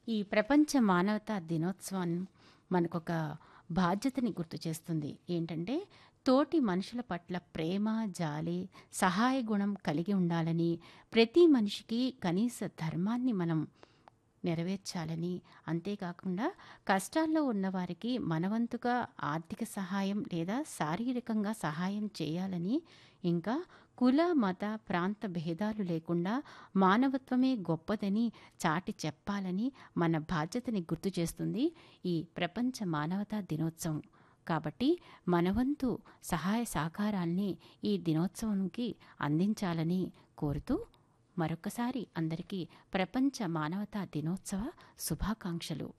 ఈ ప్రపంచ మానవతా దినోత్సవం మనకొక బాధ్యతని గుర్తు చేస్తుంది ఏంటంటే తోటి మనుషుల పట్ల ప్రేమ జాలి సహాయ గుణం కలిగి ఉండాలని ప్రతి మనిషికి కనీస ధర్మాన్ని మనం నెరవేర్చాలని అంతేకాకుండా కష్టాల్లో ఉన్నవారికి మనవంతుగా ఆర్థిక సహాయం లేదా శారీరకంగా సహాయం చేయాలని ఇంకా కుల మత ప్రాంత భేదాలు లేకుండా మానవత్వమే గొప్పదని చాటి చెప్పాలని మన బాధ్యతని గుర్తు చేస్తుంది ఈ ప్రపంచ మానవతా దినోత్సవం కాబట్టి మనవంతు సహాయ సహకారాల్ని ఈ దినోత్సవంకి అందించాలని కోరుతూ మరొకసారి అందరికీ ప్రపంచ మానవతా దినోత్సవ శుభాకాంక్షలు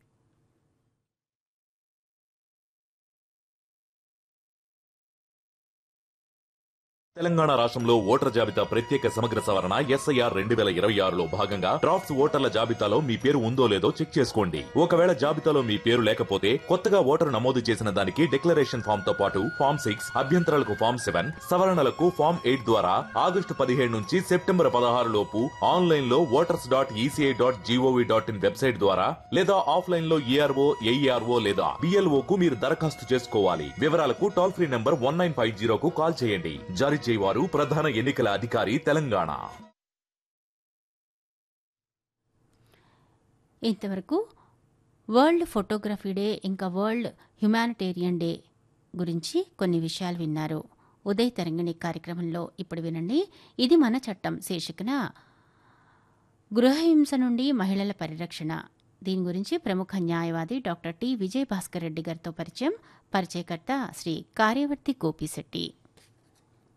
తెలంగాణ రాష్ట్రంలో ఓటర్ జాబితా ప్రత్యేక సమగ్ర సవరణ ఎస్ఐఆర్ రెండు వేల ఇరవై ఆరులో భాగంగా డ్రాఫ్ట్స్ ఓటర్ల జాబితాలో మీ పేరు ఉందో లేదో చెక్ చేసుకోండి ఒకవేళ జాబితాలో మీ పేరు లేకపోతే కొత్తగా ఓటరు నమోదు చేసిన దానికి డిక్లరేషన్ ఫామ్ తో పాటు ఫామ్ సిక్స్ అభ్యంతరాలకు ఫామ్ సెవెన్ సవరణలకు ఫామ్ ఎయిట్ ద్వారా ఆగస్టు పదిహేడు నుంచి సెప్టెంబర్ పదహారు లోపు ఆన్లైన్ లో voters dot ECI dot GOV dot in website ద్వారా లేదా ఆఫ్లైన్ లో ఈఆర్ఓ ఏఈఆర్ఓ లేదా బిఎల్ఓ కు మీరు దరఖాస్తు చేసుకోవాలి వివరాలకు toll free number one nine five జీరోకు కాల్ చేయండి జారీ చేయవారు ప్రధాన ఎన్నికల అధికారి తెలంగాణ ఇంతవరకు వరల్డ్ ఫోటోగ్రఫీ డే ఇంకా వరల్డ్ హ్యుమానిటేరియన్ డే గురించి కొన్ని విషయాలు విన్నారు ఉదయ్ తరంగిణి కార్యక్రమంలో ఇప్పుడు వినండి ఇది మన చట్టం శీర్షికన గృహహింస నుండి మహిళల పరిరక్షణ దీని గురించి ప్రముఖ న్యాయవాది డాక్టర్ టి విజయ్ భాస్కర్ రెడ్డి గారితో పరిచయం పరిచయకర్త శ్రీ కార్యవర్తి గోపిశెట్టి